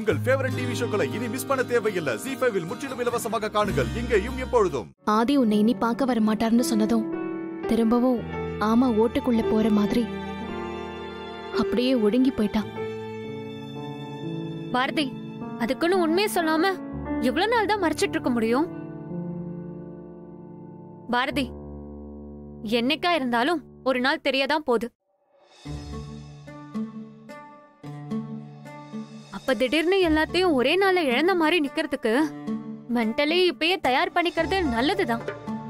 உங்கள் favourite TV ஷோக்களை இனி miss பண்ண தேவையில்லை ஜி ஃபைவில் முற்றிலும் இலவசமாக காணுங்கள் இங்கேயும் எப்பொழுதும் ஆதி உன்னை இனி பார்க்க வர மாட்டார்னு சொன்னதும் திரும்பவும் ஆமா ஓட்டுக்குள்ள போற மாதிரி அப்படியே ஒடுங்கி போயிட்டான் பாரதி அதுக்குன்னு உண்மையை சொல்லாம எவ்வளவு நாள் தான் மறைச்சிட்டு இருக்க முடியும் பாரதி என்னைக்கா இருந்தாலும் ஒரு நாள் தெரியதான் போகுது அப்ப திடீர்னு எல்லாத்தையும் ஒரே நாள்ல இழந்த மாதிரி நிக்கிறதுக்கு மென்டலி இப்பயே தயார் பண்ணிக்கிறது நல்லதுதான்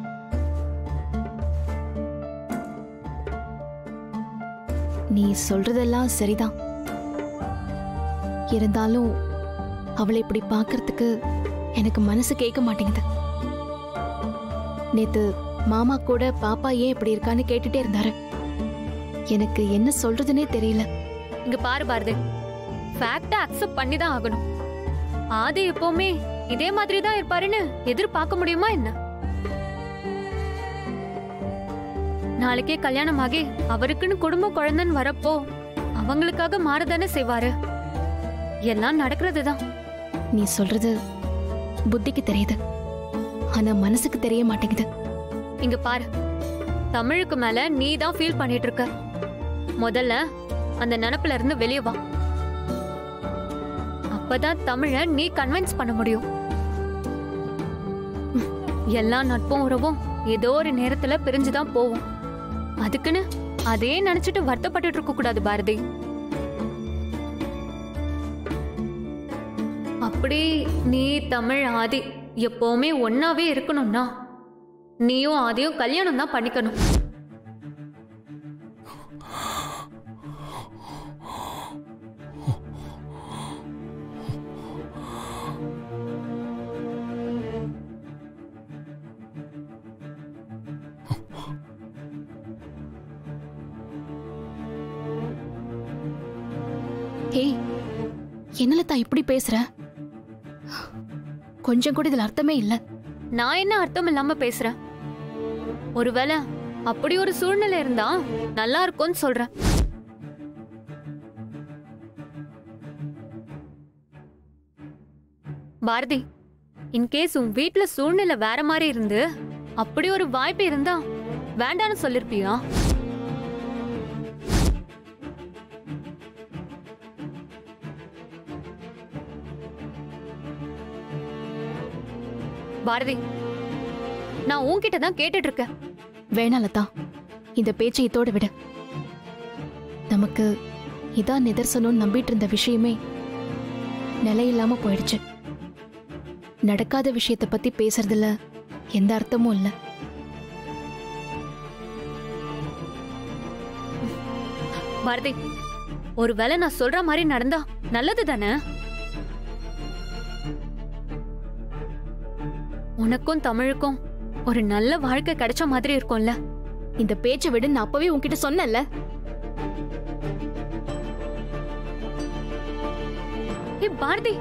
நீ சொல்றதெல்லாம் சரிதான் இருந்தாலும் அவளை இப்படி பார்க்கறதுக்கு எனக்கு மனசு கேட்க மாட்டேங்குது நேத்து மாமா கூட பாப்பா ஏன் இப்படி இருக்கான்னு கேட்டுட்டே இருந்தாரு எனக்கு என்ன சொல்றதுனே தெரியல இங்க பாரு பாரதி ஃபேக்ட அக்செப்ட் பண்ணி தான் ஆகணும் ஆதி எப்பவுமே இதே மாதிரி தான் இருப்பாருன்னு எதிர்பார்க்க முடியுமா என்ன நாளைக்கே கல்யாணம் ஆகி அவருக்குன்னு குடும்ப குழந்தைன்னு வரப்போ அவங்களுக்காக மாறதானே செய்வாரு எல்லாம் நடக்கிறது தான் நீ சொல்றது புத்திக்கு தெரியுது ஆனா மனசுக்கு தெரிய மாட்டேங்குது இங்க பாரு தமிழுக்கு மேல நீ தான் ஃபீல் பண்ணிட்டு இருக்க முதல்ல அந்த நினப்புல இருந்து வெளியே வா அப்பதான் தமிழ நீ கன்வின்ஸ் பண்ண முடியும் ம், எல்லா நட்பும் உறவும் ஏதோ ஒரு நேரத்துல பிரிஞ்சுதான் போவோம் அதுக்குன்னு அதே நினைச்சிட்டு வருத்தப்பட்டுட்டு இருக்க கூடாது பாரதி அப்படி நீ தமிழ் ஆதி எப்பவுமே ஒன்னாவே இருக்கணும்னா நீயும் ஆதியும் கல்யாணம் தான் பண்ணிக்கணும் ஏய் என்னல தான் இப்படி பேசுற கொஞ்சம் கூட இதுல அர்த்தமே இல்ல நான் என்ன அர்த்தம் இல்லாம பேசுறேன் ஒருவேளை அப்படி ஒரு சூழ்நிலை இருந்தா நல்லா இருக்கும்னு சொல்றேன் பாரதி இன்கேஸ் உன் வீட்ல சூழ்நிலை வேற மாதிரி இருந்து அப்படி ஒரு வாய்ப்பு இருந்தா வேண்டான்னு சொல்லிருப்பியா பாரதி நான் உன்கிட்ட தான் கேட்டுட்டு இருக்கேன் வேணாம் லதா இந்த பேச்சை இதோட விடு நமக்கு இதான் நிதர்சனம்னு நம்பிட்டு இருந்த விஷயமே நிலையில்லாம போயிடுச்சு நடக்காத விஷயத்த பத்தி பேசுறதுல எந்த அர்த்தமும் இல்ல பாரதி ஒருவேளை நான் சொல்ற மாதிரி நடந்தா நல்லது தானே உனக்கும் தமிழுக்கும் ஒரு நல்ல வாழ்க்கை கிடைச்ச மாதிரி இருக்கும்ல இந்த பேச்சை விடு நான் அப்பவே உன்கிட்ட சொன்னேன்ல ஏ பாரதி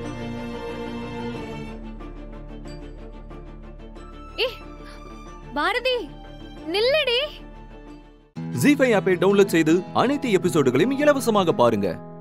ஏ பாரதி நில்லடி ஜி ஃபைவ் ஆப்பை டவுன்லோட் செய்து அனைத்து எபிசோடுகளையும் இலவசமாக பாருங்க